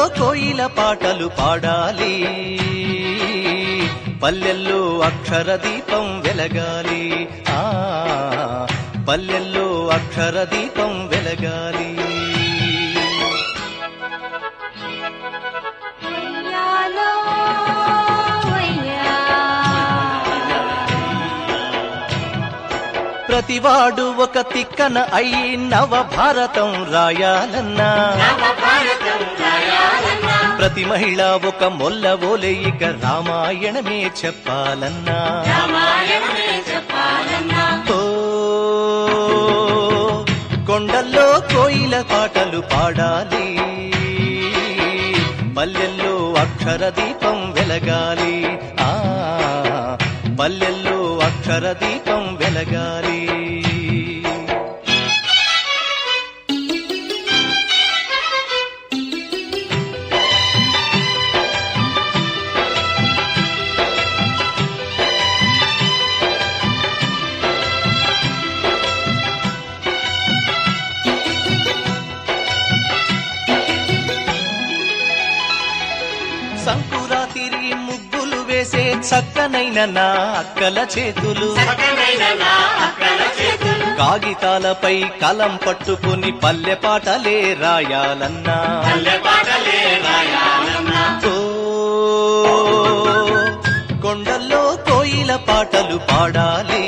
కోయిల పాటలు పాడాలి పల్లెల్లో అక్షర దీపం వెలగాలి ఆ పల్లెల్లో అక్షర దీపం వెలగాలి ఉయ్యాలో ఉయ్యా ప్రతివాడు ఒక తిక్కన అయి నవ భారతం రాయాలన్నా ప్రతి మహిళ ఒక మొల్ల ఓలే ఇక రామాయణమే చెప్పాలన్నా ఓ కొండల్లో కోయిల పాటలు పాడాలి పల్లెల్లో అక్షర దీపం వెలగాలి ఆ పల్లెల్లో అక్షర దీపం వెలగాలి సంకురాతిరి ముగ్గులు వేసే చక్కనైన నా అక్కల చేతులు కాగితాలపై కలం పట్టుకుని పల్లె పాటలే రాయాలన్నా ఓ కొండల్లో కోయిల పాటలు పాడాలి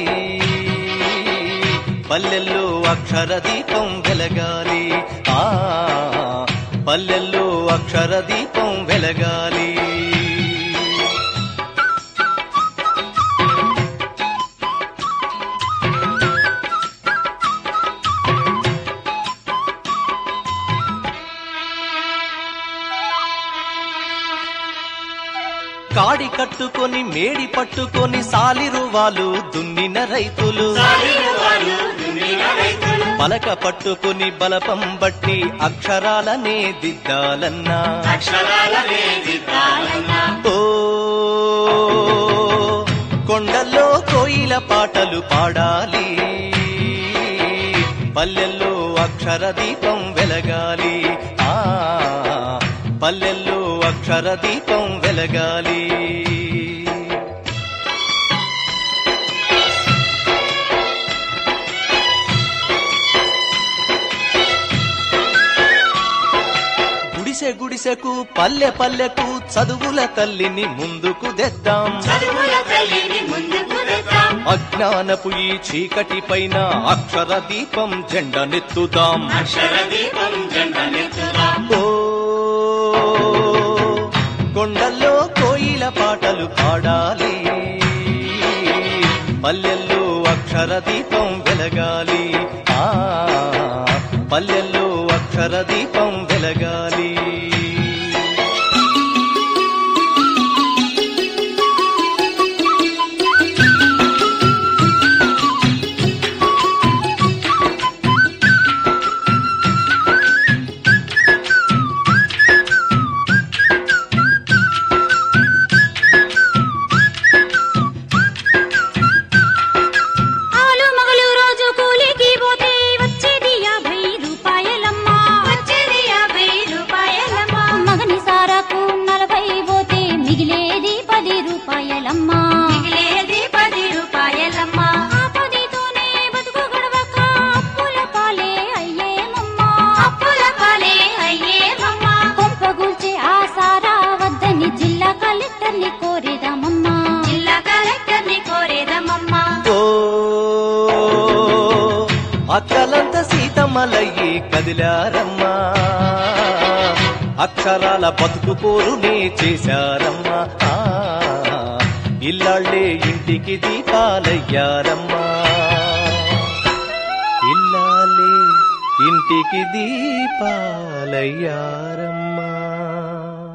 పల్లెల్లో అక్షర దీపం వెలగాలి ఆ పల్లెల్లో అక్షర దీపం వెలగాలి కాడి కట్టుకొని మేడి పట్టుకొని సాలిరువాలు దున్నిన రైతులు పలక పట్టుకుని బలపం బట్టి అక్షరాలనే దిద్దాలన్నా ఓ కొండల్లో కోయిల పాటలు పాడాలి పల్లెల్లో అక్షర దీపం వెలగాలి ఆ పల్లెల్లో అక్షర దీపం వెలగాలి గుడిసె గుడిసెకు పల్లె పల్లెకు చదువుల తల్లిని ముందుకు తెద్దాం అజ్ఞానపు ఈ చీకటి పైన అక్షర దీపం జెండనెత్తుదాం ఓ కొండల్లో కోయిల పాటలు పాడాలి పల్లెల్లో అక్షర దీపం వెలగాలి ఆ పల్లెల్లో అక్షర దీపం వెలగాలి ఆలు మగలు రోజు కూలికి పోతే వచ్చేది యాభై రూపాయలమ్మా వచ్చేది యాభై రూపాయలమ్మా మగని సారాకు నలభై పోతే మిగిలేది పది రూపాయలమ్మా మిగిలేది పది రూపాయలమ్మా ఆ పదితోనే బతుకు గడవక అప్పుల పాలే అయ్యేమమ్మా అప్పుల పాలే అయ్యేమమ్మా కొంపగూల్చే ఆ సారా వద్దని జిల్లా కలెక్టర్ని కోరేదమమ్మా జిల్లా కలెక్టర్ని కోరేదమమ్మా ఓ అక్కలంత సీతమ్మలయ్యి కదిలారమ్మా అక్షరాల బతుకు పోరునే చేశారమ్మా ఆ, ఇల్లాళ్ళే ఇంటికి దీపాలయ్యారమ్మా ఇల్లాలే ఇంటికి దీపాలయ్యారమ్మా